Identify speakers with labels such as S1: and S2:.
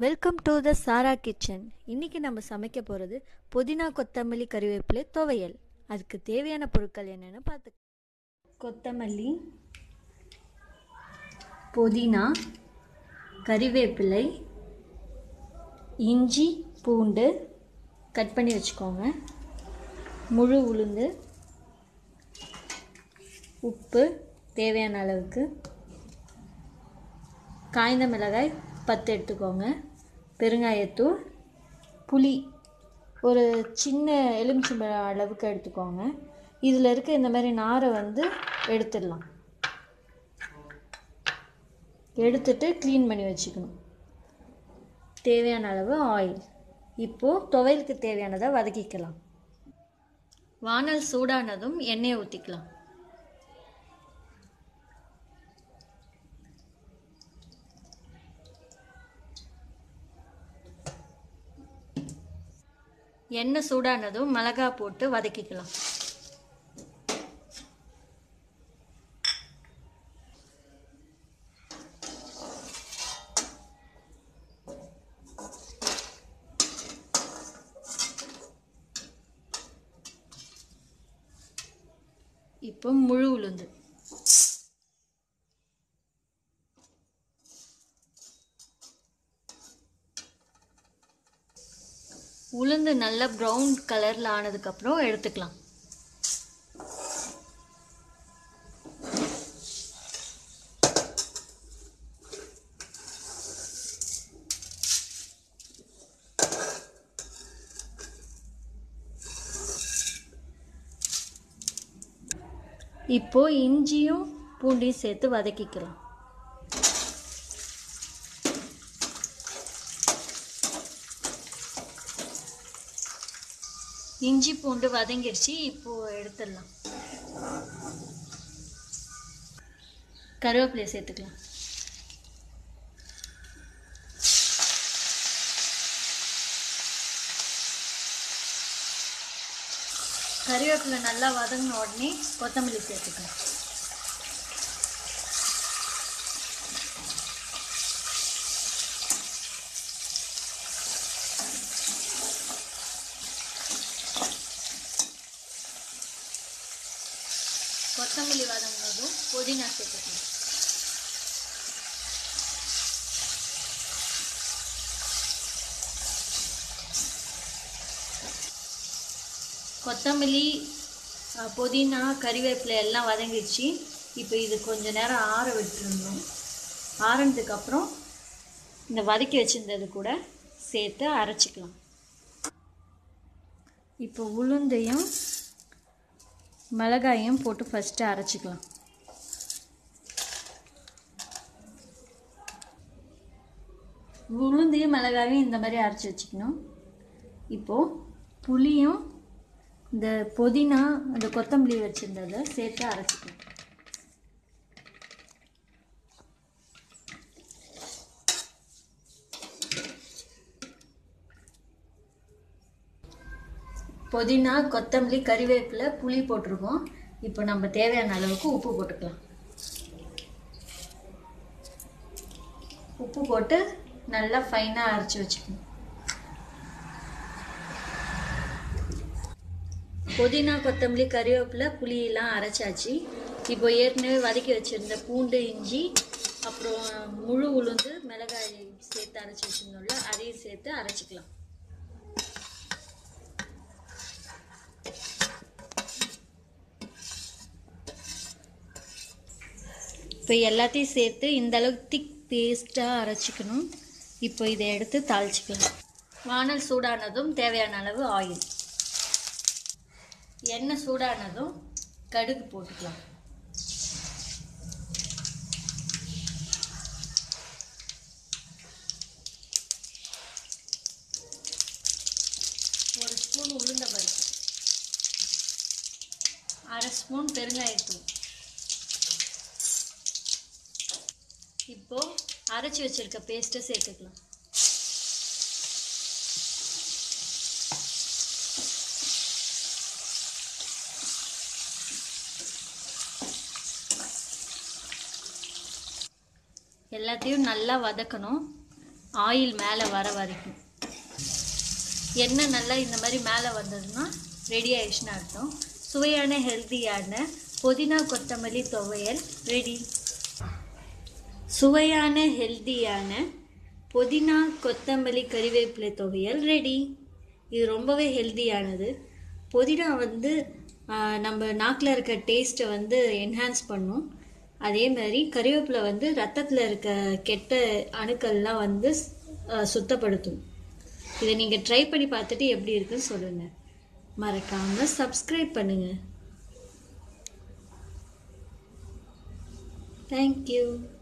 S1: welcome to the Sara kitchen இன்னைக்கு நம்ம சமைக்க போகிறது புதினா கொத்தமல்லி கறிவேப்பிலை துவையல் அதுக்கு தேவையான பொருட்கள் என்னென்னு பார்த்து கொத்தமல்லி புதினா கறிவேப்பிலை இஞ்சி பூண்டு கட் பண்ணி வச்சுக்கோங்க முழு உளுந்து உப்பு தேவையான அளவுக்கு காய்ந்த மிளகாய் பத்து எடுத்துக்கோங்க பெருங்காயத்தூள் புளி ஒரு சின்ன எலுமிச்சம்பழம் அளவுக்கு எடுத்துக்கோங்க இதில் இருக்க இந்த மாதிரி நாரை வந்து எடுத்துடலாம் எடுத்துட்டு க்ளீன் பண்ணி வச்சுக்கணும் தேவையான அளவு ஆயில் இப்போது துவையலுக்கு தேவையானதை வதக்கிக்கலாம் வானல் சூடானதும் எண்ணெயை ஊற்றிக்கலாம் எண்ணெய் சூடானதும் மிளகா போட்டு வதக்கிக்கலாம் இப்போ முழு உளுந்து உளுந்து நல்லா ப்ரௌன் கலரில் ஆனதுக்கப்புறம் எடுத்துக்கலாம் இப்போ இஞ்சியும் பூண்டையும் சேர்த்து வதக்கிக்கலாம் இஞ்சி பூண்டு வதங்கிடுச்சு இப்போ எடுத்துடலாம் கருவேப்பிலையை சேர்த்துக்கலாம் கருவேப்பிலை நல்லா வதங்கின உடனே கொத்தமல்லி சேர்த்துக்கலாம் கொத்தமல்லி வதங்கினதும் புதினா சேர்த்துக்கலாம் கொத்தமல்லி புதினா கறிவேப்பிலை எல்லாம் வதங்கிடுச்சு இப்போ இது கொஞ்ச நேரம் ஆற விட்டுருந்தோம் ஆறினதுக்கப்புறம் இந்த வதக்கி வச்சுருந்தது கூட சேர்த்து அரைச்சிக்கலாம் இப்போ உளுந்தையும் மிளகாயும் போட்டு ஃபஸ்ட்டு அரைச்சிக்கலாம் உளுந்தையும் மிளகாயும் இந்த மாதிரி அரைச்சி வச்சுக்கணும் இப்போது புளியும் இந்த புதினா அந்த கொத்தமல்லி வச்சுருந்ததை சேர்த்து அரைச்சிக்கணும் புதினா கொத்தமல்லி கறிவேப்பிலை புளி போட்டிருக்கோம் இப்போ நம்ம தேவையான அளவுக்கு உப்பு போட்டுக்கலாம் உப்பு போட்டு நல்லா ஃபைனாக அரைச்சி வச்சுக்கணும் புதினா கொத்தமல்லி கறிவேப்பிலை புளியெல்லாம் அரைச்சாச்சு இப்போ ஏற்கனவே வதக்கி வச்சுருந்த பூண்டு இஞ்சி அப்புறம் முழு உளுந்து மிளகாய் சேர்த்து அரைச்சி வச்சுருந்தோம்ல அதையும் சேர்த்து அரைச்சிக்கலாம் இப்போ எல்லாத்தையும் சேர்த்து இந்த அளவுக்கு திக் பேஸ்ட்டாக அரைச்சிக்கணும் இப்போ இதை எடுத்து தாளிச்சிக்கலாம் வானல் சூடானதும் தேவையான அளவு ஆயில் எண்ணெய் சூடானதும் கடுகு போட்டுக்கலாம் ஒரு ஸ்பூன் உளுந்த பருப்பு அரை ஸ்பூன் பெருங்காயத்தூள் இப்போ அரைச்சி வச்சிருக்க பேஸ்ட்டை சேர்த்துக்கலாம் எல்லாத்தையும் நல்லா வதக்கணும் ஆயில் மேலே வர வரைக்கும் எண்ணெய் நல்லா இந்த மாதிரி மேலே வந்ததுன்னா ரெடி ஆயிடுச்சுன்னு அர்த்தம் சுவையான ஹெல்த்தியான புதினா கொத்தமல்லி துவையல் ரெடி சுவையான ஹெல்த்தியான புதினா கொத்தமல்லி கறிவேப்பிலை துவையல் ரெடி இது ரொம்பவே ஹெல்த்தியானது புதினா வந்து ஆஹ், நம்ம நாக்கில் இருக்க டேஸ்ட்டை வந்து என்ஹான்ஸ் பண்ணும் அதே மாதிரி கறிவேப்பிலை வந்து ரத்தத்தில் இருக்க கெட்ட அணுக்கள்லாம் வந்து ஆஹ், சுத்தப்படுத்தும் இதை நீங்கள் ட்ரை பண்ணி பார்த்துட்டு எப்படி இருக்குன்னு சொல்லுங்கள் மறக்காமல் சப்ஸ்கிரைப் பண்ணுங்கள் தேங்க்யூ